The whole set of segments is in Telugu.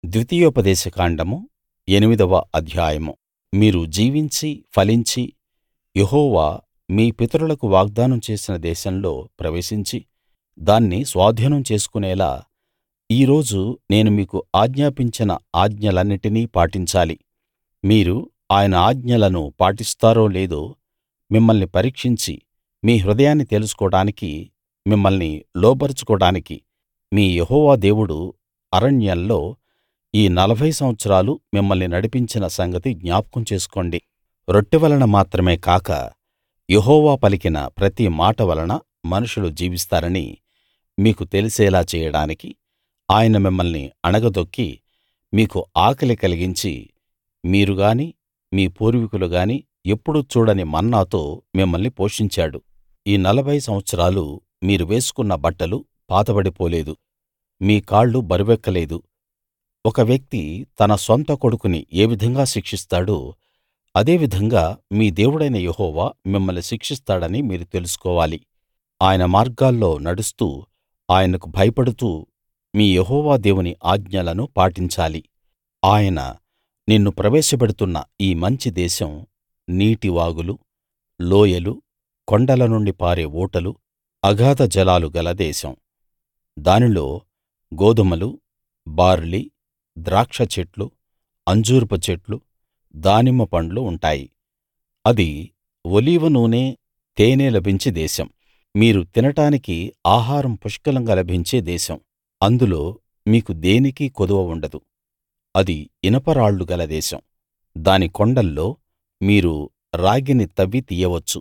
ద్వితీయోపదేశ కాండము ఎనిమిదవ అధ్యాయము మీరు జీవించి ఫలించి యెహోవా మీ పితరులకు వాగ్దానం చేసిన దేశంలో ప్రవేశించి దాన్ని స్వాధీనం చేసుకునేలా ఈ రోజు నేను మీకు ఆజ్ఞాపించిన ఆజ్ఞలన్నిటినీ పాటించాలి మీరు ఆయన ఆజ్ఞలను పాటిస్తారో లేదో మిమ్మల్ని పరీక్షించి మీ హృదయాన్ని తెలుసుకోడానికి మిమ్మల్ని లోబరచుకోడానికి మీ యెహోవా దేవుడు అరణ్యంలో ఈ నలభై సంవత్సరాలు మిమ్మల్ని నడిపించిన సంగతి జ్ఞాపకం చేసుకోండి రొట్టె వలన మాత్రమే కాక యెహోవా పలికిన ప్రతి మాట వలన మనుషులు జీవిస్తారని మీకు తెలిసేలా చేయడానికి ఆయన మిమ్మల్ని అణగదొక్కి మీకు ఆకలి కలిగించి మీరు గాని మీ పూర్వీకులు గాని ఎప్పుడూ చూడని మన్నాతో మిమ్మల్ని పోషించాడు ఈ నలభై సంవత్సరాలు మీరు వేసుకున్న బట్టలు పాతబడిపోలేదు మీ కాళ్ళు బరువెక్కలేదు ఒక వ్యక్తి తన సొంత కొడుకుని ఏ విధంగా శిక్షిస్తాడో అదే విధంగా మీ దేవుడైన యెహోవా మిమ్మల్ని శిక్షిస్తాడని మీరు తెలుసుకోవాలి ఆయన మార్గాల్లో నడుస్తూ ఆయనకు భయపడుతూ మీ యెహోవా దేవుని ఆజ్ఞలను పాటించాలి ఆయన నిన్ను ప్రవేశపెడుతున్న ఈ మంచి దేశం నీటి వాగులు లోయలు కొండల నుండి పారే ఊటలు అగాధ జలాలు గల దేశం దానిలో గోదుమలు బార్లీ ద్రాక్ష చెట్లు అంజూరపు చెట్లు దానిమ్మ పండ్లు ఉంటాయి అది ఒలీవ నూనె తేనె లభించే దేశం మీరు తినడానికి ఆహారం పుష్కలంగా లభించే దేశం అందులో మీకు దేనికీ కొదువ ఉండదు అది ఇనప రాళ్లు గల దేశం దాని కొండల్లో మీరు రాగిని తవ్వి తీయవచ్చు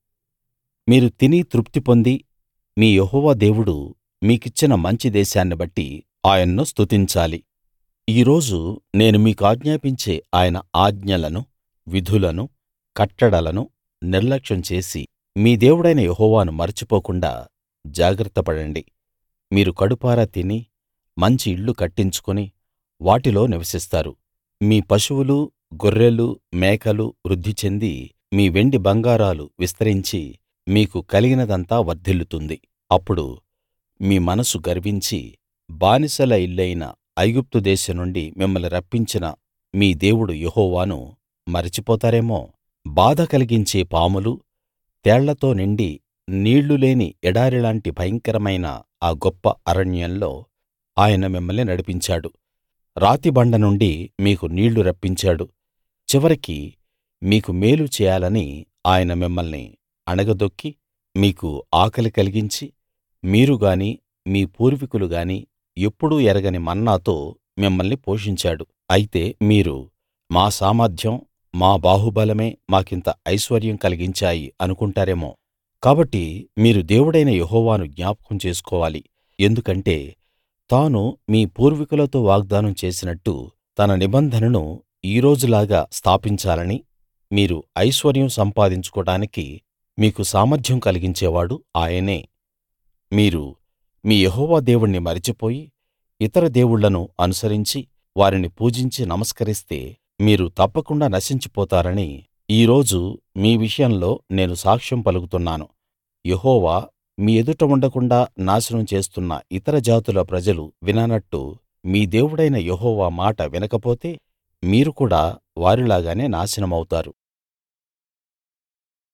మీరు తిని తృప్తి పొంది మీ యెహోవా దేవుడు మీకిచ్చిన మంచి దేశాన్ని బట్టి ఆయన్ను స్తుతించాలి ఈ రోజు నేను మీకాజ్ఞాపించే ఆయన ఆజ్ఞలను విధులను కట్టడలను నిర్లక్ష్యం చేసి మీ దేవుడైన యెహోవాను మరచిపోకుండా జాగ్రత్త పడండి మీరు కడుపారా తిని మంచి ఇళ్ళు కట్టించుకుని వాటిలో నివసిస్తారు మీ పశువులు గొర్రెలు మేకలు వృద్ధి చెంది మీ వెండి బంగారాలు విస్తరించి మీకు కలిగినదంతా వర్ధిల్లుతుంది అప్పుడు మీ మనస్సు గర్వించి బానిసల ఇల్లైన ఐగుప్తు దేశం నుండి మిమ్మల్ని రప్పించిన మీ దేవుడు యెహోవాను మరచిపోతారేమో బాధ కలిగించే పాములు తేళ్లతో నిండి నీళ్లు లేని ఎడారిలాంటి భయంకరమైన ఆ గొప్ప అరణ్యంలో ఆయన మిమ్మల్ని నడిపించాడు రాతిబండ నుండి మీకు నీళ్లు రప్పించాడు చివరికి మీకు మేలు చేయాలని ఆయన మిమ్మల్ని అణగదొక్కి మీకు ఆకలి కలిగించి మీరు గాని మీ పూర్వీకులు గాని ఎప్పుడూ ఎరగని మన్నాతో మిమ్మల్ని పోషించాడు అయితే మీరు మా సామర్థ్యం మా బాహుబలమే మాకింత ఐశ్వర్యం కలిగించాయి అనుకుంటారేమో కాబట్టి మీరు దేవుడైన యెహోవాను జ్ఞాపకం చేసుకోవాలి ఎందుకంటే తాను మీ పూర్వీకులతో వాగ్దానం చేసినట్టు తన నిబంధనను ఈ రోజులాగా స్థాపించాలని మీరు ఐశ్వర్యం సంపాదించుకోడానికి మీకు సామర్థ్యం కలిగించేవాడు ఆయనే మీరు మీ యెహోవా దేవుణ్ణి మరిచిపోయి ఇతర దేవుళ్ళను అనుసరించి వారిని పూజించి నమస్కరిస్తే మీరు తప్పకుండా నశించిపోతారని ఈ రోజు మీ విషయంలో నేను సాక్ష్యం పలుకుతున్నాను యెహోవా మీ ఎదుట ఉండకుండాా నాశనం చేస్తున్న ఇతర జాతుల ప్రజలు విననట్టు మీ దేవుడైన యెహోవా మాట వినకపోతే మీరు కూడా వారిలాగానే నాశనమౌతారు